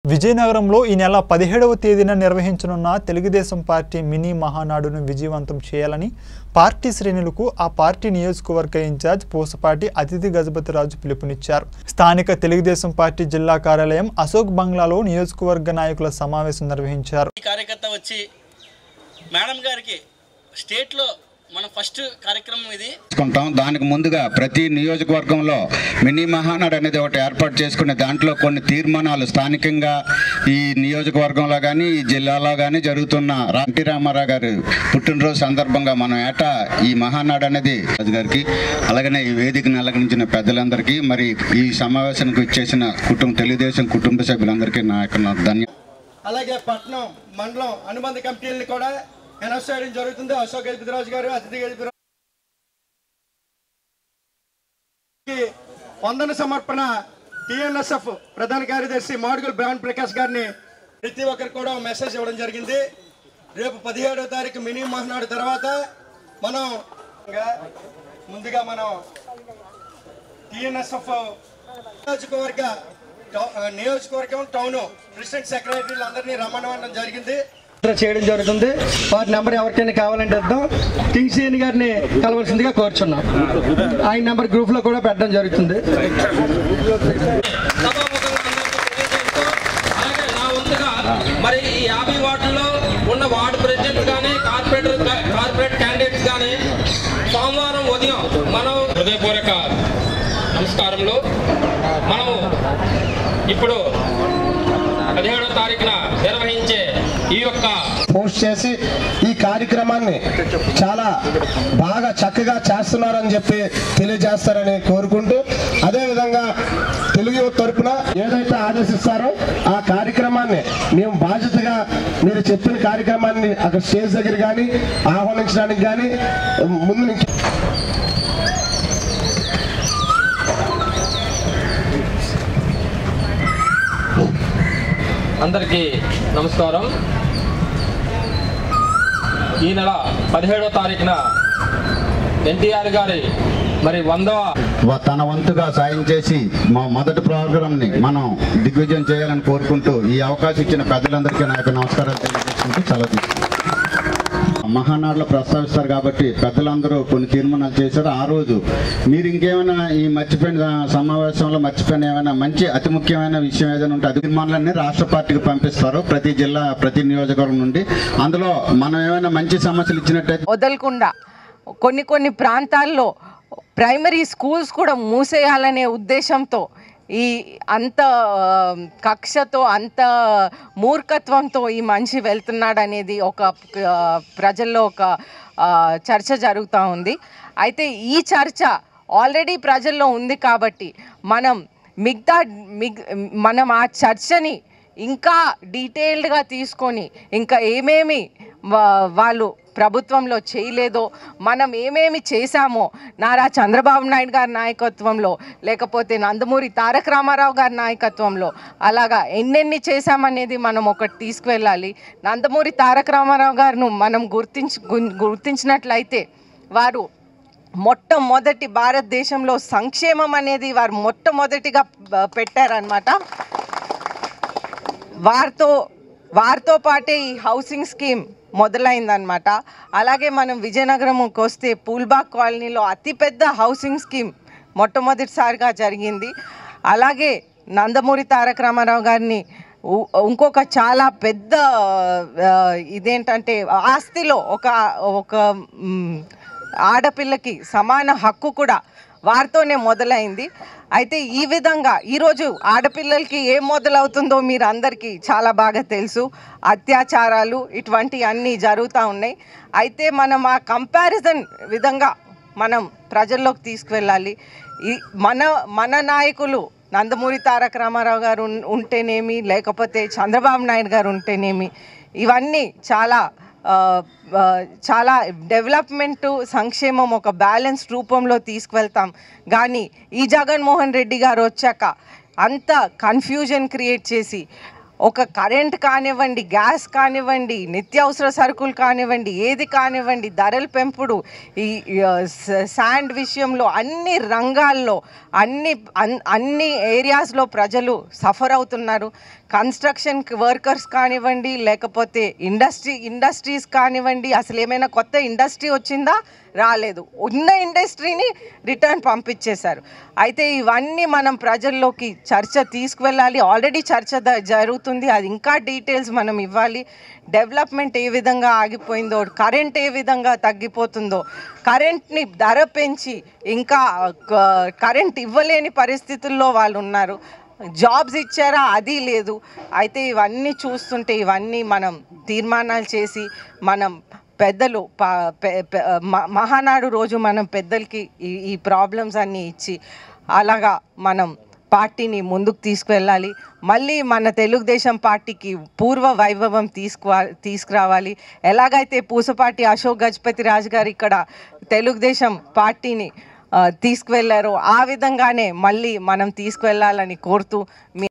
విజయనగరంలో ఈ నెల పదిహేడవ తేదీన నిర్వహించనున్న తెలుగుదేశం పార్టీ మినీ మహానాడును విజయవంతం చేయాలని పార్టీ శ్రేణులకు ఆ పార్టీ నియోజకవర్గ ఇన్ఛార్జ్ పూసపాటి అతిథి గజపతిరాజు పిలుపునిచ్చారు స్థానిక తెలుగుదేశం పార్టీ జిల్లా కార్యాలయం అశోక్ బంగ్లాలో నియోజకవర్గ నాయకుల సమావేశం నిర్వహించారు ఈ కార్యకర్త వచ్చి మేడం గారికి స్టేట్లో మన ఫస్ట్ కార్యక్రమం ఇది చేసుకుంటాం దానికి ముందుగా ప్రతి నియోజకవర్గంలో మినీ మహానాడు అనేది ఒకటి ఏర్పాటు చేసుకునే దాంట్లో కొన్ని తీర్మానాలు స్థానికంగా ఈ నియోజకవర్గంలో కానీ ఈ జిల్లాలో కానీ జరుగుతున్న రా- ఎన్టీ రామారావు గారు పుట్టినరోజు సందర్భంగా మనం ఏటా ఈ మహానాడు అనేది రాజు గారికి అలాగనే ఈ వేదికను అలంకరించిన పెద్దలందరికీ మరి ఈ సమావేశానికి ఇచ్చేసిన కుటుంబ తెలుగుదేశం కుటుంబ సభ్యులందరికీ నా యొక్క నా ధన్య అలాగే పట్నం మండలం అనుబంధ కమిటీలను కూడా అనౌన్స్ చేయడం జరుగుతుంది అశోక్ గజపతిరాజు గారు అతిథి గజపతిరాజు వందన సమర్పణ టిఎన్ఎస్ఎఫ్ ప్రధాన కార్యదర్శి మాడుగుల్ బ్రహ్మణ్ ప్రకాష్ గారిని ప్రతి ఒక్కరికి కూడా మెసేజ్ ఇవ్వడం జరిగింది రేపు పదిహేడవ తారీఖు మినీ మహానాడు తర్వాత మనం ఇంకా ముందుగా మనం టిఎన్ఎస్ఎఫ్ నియోజకవర్గ టౌ- ఆ, నియోజకవర్గం టౌన్ ప్రెసిడెంట్ సెక్రటరీలు అందరినీ రమ్మనడం జరిగింది చేయడం జరుగుతుంది వారి నెంబర్ ఎవరికైనా కావాలంటే ఇద్దాం టీసీఎన్ గారిని కలవలసిందిగా కోరుచున్నాం ఆయన నెంబర్ గ్రూప్ లో కూడా పెట్టడం జరుగుతుంది సభాముఖంగా అందరికీ తెలియజేస్తూ, అలాగే నా వంతుగా మరి ఈ యాభై వార్డుల్లో ఉన్న వార్డు ప్రెసిడెంట్ కానీ కార్పొరేటర్ కార్పొరేట్ క్యాండిడేట్స్ కానీ సోమవారం ఉదయం మనం హృదయపూర్వక నమస్కారంలో మనము ఇప్పుడు పదిహేడవ తారీఖున నిర్వహించే ఈ యొక్క పోస్ట్ చేసి ఈ కార్యక్రమాన్ని చాలా బాగా చక్కగా చేస్తున్నారని చెప్పి తెలియజేస్తారని కోరుకుంటూ అదేవిధంగా తెలుగు యువత తరపున ఏదైతే ఆదేశిస్తారో ఆ కార్యక్రమాన్ని మేము బాధ్యతగా మీరు చెప్పిన కార్యక్రమాన్ని అక్కడ స్టేజ్ దగ్గర కానీ ఆహ్వానించడానికి కానీ ముందు నుంచి అందరికీ నమస్కారం ఈ నెల పదిహేడవ తారీఖున ఎన్టీఆర్ గారి మరి వందవ వ- తన వంతుగా సాయం చేసి మా మొదటి ప్రోగ్రాంని మనం దిగ్విజయం చేయాలని కోరుకుంటూ ఈ అవకాశం ఇచ్చిన పెద్దలందరికీ నా యొక్క నమస్కారాలు తెలియజేసుకుంటూ సెలవు తీసుకుంటాను మహానాడులో ప్రస్తావిస్తారు కాబట్టి పెద్దలందరూ కొన్ని తీర్మానాలు చేశారు ఆ రోజు మీరు ఇంకేమైనా ఈ మర్చిపోయిన సమావేశంలో మర్చిపోయిన ఏమైనా మంచి అతి ముఖ్యమైన విషయం ఏదైనా ఉంటే అది తీర్మానాలన్నీ రాష్ట్ర పార్టీకి పంపిస్తారు ప్రతి జిల్లా ప్రతి నియోజకవర్గం నుండి అందులో మనం ఏమైనా మంచి సమస్యలు ఇచ్చినట్టయితే వదలకుండా కొన్ని కొన్ని ప్రాంతాల్లో ప్రైమరీ స్కూల్స్ కూడా మూసేయాలనే ఉద్దేశంతో ఈ అంత ఆ, కక్షతో అంత మూర్ఖత్వంతో ఈ మనిషి వెళ్తున్నాడు అనేది ఒక ఆ, ప్రజల్లో ఒక ఆ, చర్చ జరుగుతూ ఉంది అయితే ఈ చర్చ ఆల్రెడీ ప్రజల్లో ఉంది కాబట్టి మనం మిగతా మిగ్ మనం ఆ చర్చని ఇంకా డీటెయిల్డ్గా తీసుకొని ఇంకా ఏమేమి వా- వాళ్ళు ప్రభుత్వంలో చేయలేదో మనం ఏమేమి చేశామో నారా చంద్రబాబు నాయుడు గారి నాయకత్వంలో లేకపోతే నందమూరి తారక రామారావు గారి నాయకత్వంలో అలాగా ఎన్నెన్ని చేశామనేది మనం ఒకటి తీసుకువెళ్ళాలి నందమూరి తారక రామారావు గారిను మనం గుర్తించి గు- గుర్తించినట్లయితే వారు మొట్టమొదటి భారతదేశంలో సంక్షేమం అనేది వారు మొట్టమొదటిగా ఆ, పెట్టారనమాట వారితో వారితో పాటే ఈ హౌసింగ్ స్కీమ్ మొదలైందనమాట అలాగే మనం విజయనగరంకి వస్తే పూల్బాగ్ కాలనీలో అతిపెద్ద హౌసింగ్ స్కీమ్ మొట్టమొదటిసారిగా జరిగింది అలాగే నందమూరి తారక రామారావు గారిని ఉ- ఇంకొక చాలా పెద్ద ఆ, ఇదేంటంటే ఆస్తిలో ఒక ఒక మ్, ఆడపిల్లకి సమాన హక్కు కూడా వారితోనే మొదలైంది అయితే ఈ విధంగా ఈరోజు ఆడపిల్లలకి ఏం మొదలవుతుందో మీరు అందరికీ చాలా బాగా తెలుసు అత్యాచారాలు ఇటువంటివి అన్నీ జరుగుతూ ఉన్నాయి అయితే మనం ఆ కంపారిజన్ విధంగా మనం ప్రజల్లోకి తీసుకువెళ్ళాలి ఈ మన మన నాయకులు నందమూరి తారక రామారావు గారు ఉన్- ఉంటేనేమి లేకపోతే చంద్రబాబు నాయుడు గారు ఉంటేనేమి ఇవన్నీ చాలా ఆ, ఆ, చాలా డెవలప్మెంట్ సంక్షేమం ఒక బ్యాలెన్స్ రూపంలో తీసుకువెళ్తాం కానీ ఈ జగన్మోహన్ రెడ్డి గారు వచ్చాక అంత కన్ఫ్యూజన్ క్రియేట్ చేసి ఒక కరెంట్ కానివ్వండి గ్యాస్ కానివ్వండి నిత్యావసర సరుకులు కానివ్వండి ఏది కానివ్వండి ధరల పెంపుడు ఈ ఆ, స- శాండ్ విషయంలో అన్ని రంగాల్లో అన్ని అన్- అన్ని ఏరియాస్లో ప్రజలు సఫర్ అవుతున్నారు కన్స్ట్రక్షన్ వర్కర్స్ కానివ్వండి లేకపోతే ఇండస్ట్రీ ఇండస్ట్రీస్ కానివ్వండి అసలు ఏమైనా కొత్త ఇండస్ట్రీ వచ్చిందా రాలేదు ఉన్న ఇండస్ట్రీని రిటర్న్ పంపించేశారు అయితే ఇవన్నీ మనం ప్రజల్లోకి చర్చ తీసుకువెళ్ళాలి ఆల్రెడీ చర్చ ద- జరుగుతుంది అది ఇంకా డీటెయిల్స్ మనం ఇవ్వాలి డెవలప్మెంట్ ఏ విధంగా ఆగిపోయిందో కరెంట్ ఏ విధంగా తగ్గిపోతుందో కరెంట్ని ధర పెంచి ఇంకా క- కరెంట్ ఇవ్వలేని పరిస్థితుల్లో వాళ్ళు ఉన్నారు జాబ్స్ ఇచ్చారా అది లేదు అయితే ఇవన్నీ చూస్తుంటే ఇవన్నీ మనం తీర్మానాలు చేసి మనం పెద్దలు ప- పె- పె- మ- మహానాడు రోజు మనం పెద్దలకి ఈ ఈ ప్రాబ్లమ్స్ అన్నీ ఇచ్చి అలాగా మనం పార్టీని ముందుకు తీసుకువెళ్ళాలి మళ్ళీ మన తెలుగుదేశం పార్టీకి పూర్వ వైభవం తీసుకు తీసుకురావాలి ఎలాగైతే పూసపాటి అశోక్ గజపతి రాజు గారు ఇక్కడ తెలుగుదేశం పార్టీని ఆ, తీసుకువెళ్ళారో ఆ విధంగానే మళ్ళీ మనం తీసుకువెళ్ళాలని కోరుతూ మీ